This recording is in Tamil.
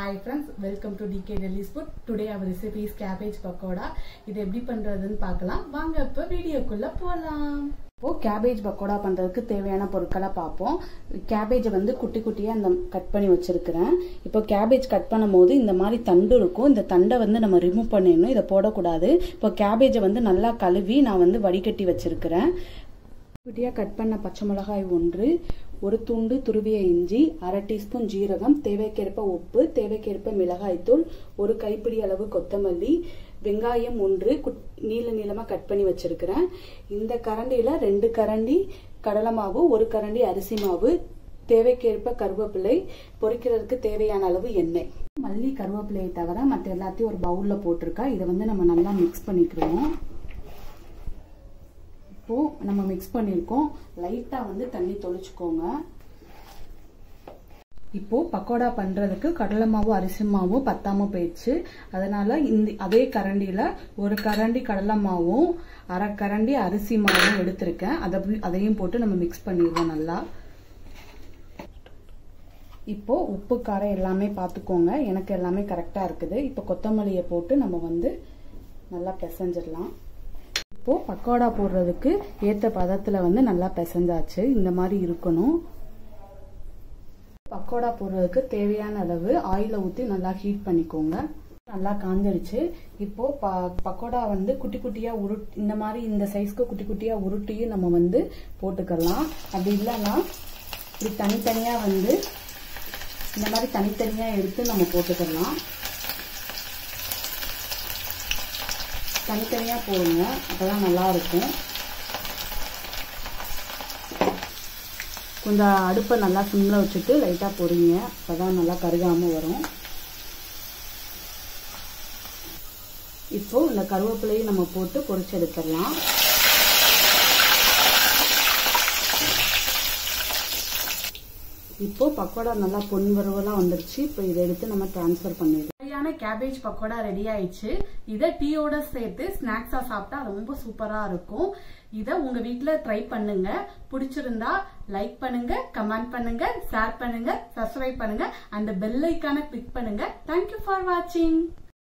hi friends welcome to TK Delhi's food today our recipes cabbage pakoda இது எப்படி பண்றதுன்னு பார்க்கலாம் வாங்க இப்போ வீடியோக்குள்ள போகலாம் இப்போ கேபேஜ் பக்கோடா பண்றதுக்கு தேவையான பொருட்களை பார்ப்போம் கேபேஜை வந்து குட்டி குட்டியா அந்த கட் பண்ணி வச்சிருக்கிறேன் இப்போ கேபேஜ் கட் பண்ணும்போது இந்த மாதிரி தண்டு இருக்கும் இந்த தண்டை வந்து நம்ம ரிமூவ் பண்ணிடணும் இதை போடக்கூடாது இப்போ கேபேஜை வந்து நல்லா கழுவி நான் வந்து வடிகட்டி வச்சிருக்கிறேன் குட்டியாக கட் பண்ண பச்சை மிளகாய் ஒன்று ஒரு துண்டு துருவிய இஞ்சி அரை டீஸ்பூன் ஜீரகம் தேவைக்கேற்ப உப்பு தேவைக்கேற்ப மிளகாய்த்தூள் ஒரு கைப்பிடி அளவு கொத்தமல்லி வெங்காயம் ஒன்று குட்- நீள நீளமாக கட் பண்ணி வச்சிருக்கிறேன் இந்த கரண்டியில் ரெண்டு கரண்டி கடலை மாவு ஒரு கரண்டி அரிசி மாவு தேவைக்கேற்ப கருவேப்பிலை பொரிக்கிறதுக்கு தேவையான அளவு எண்ணெய் மல்லி கருவேப்பிலையை தவிர மற்ற எல்லாத்தையும் ஒரு பவுலில் போட்டிருக்கா இதை வந்து நம்ம நல்லா மிக்ஸ் பண்ணிக்கிறோம் இப்போ நம்ம மிக்ஸ் பண்ணியிருக்கோம் லைட்டா வந்து தண்ணி தொளிச்சுக்கோங்க இப்போ பக்கோடா பண்றதுக்கு கடலை மாவு அரிசி மாவு பத்தாம போயிடுச்சு அதனால இந்த அதே கரண்டியில ஒரு கரண்டி கடலை மாவும் அரை கரண்டி அரிசி மாவும் எடுத்திருக்கேன் அதை அதையும் போட்டு நம்ம மிக்ஸ் பண்ணிடுவோம் நல்லா இப்போ உப்பு காரம் எல்லாமே பார்த்துக்கோங்க எனக்கு எல்லாமே கரெக்டா இருக்குது இப்போ கொத்தமல்லியை போட்டு நம்ம வந்து நல்லா பிசைஞ்சிடலாம் இப்போ பக்கோடா போடுறதுக்கு ஏத்த பதத்துல வந்து நல்லா பிசைஞ்சாச்சு இந்த மாதிரி இருக்கணும் பக்கோடா போடுறதுக்கு தேவையான அளவு ஆயில ஊத்தி நல்லா ஹீட் பண்ணிக்கோங்க நல்லா காஞ்சிருச்சு இப்போ ப- பக்கோடா வந்து குட்டி குட்டியா உருட் இந்த மாதிரி இந்த சைஸ்க்கு குட்டி குட்டியா உருட்டியும் நம்ம வந்து போட்டுக்கலாம் அப்படி இல்லைன்னா இப்படி தனித்தனியா வந்து இந்த மாதிரி தனித்தனியா எடுத்து நம்ம போட்டுக்கலாம் தனித்தனியா போடுங்க அப்பதான் நல்லா இருக்கும் கொஞ்சம் அடுப்பை நல்லா சிம்ல வச்சுட்டு லைட்டா பொரிங்க அப்பதான் நல்லா கருகாம வரும் இப்போ இந்த கருவேப்பிலையும் நம்ம போட்டு பொரிச்சு எடுத்துடலாம் இப்போ பக்கோடா நல்லா பொன் வறுவலா வந்துருச்சு இப்போ இதை எடுத்து நம்ம டிரான்ஸ்ஃபர் பண்ணிடுறோம் சரியான கேபேஜ் பக்கோடா ரெடி ஆயிடுச்சு இதை டீயோட சேர்த்து ஸ்நாக்ஸா சாப்பிட்டா ரொம்ப சூப்பரா இருக்கும் இதை உங்க வீட்ல ட்ரை பண்ணுங்க பிடிச்சிருந்தா லைக் பண்ணுங்க கமெண்ட் பண்ணுங்க ஷேர் பண்ணுங்க சப்ஸ்கிரைப் பண்ணுங்க அந்த பெல் ஐக்கான கிளிக் பண்ணுங்க தேங்க்யூ ஃபார் வாட்சிங்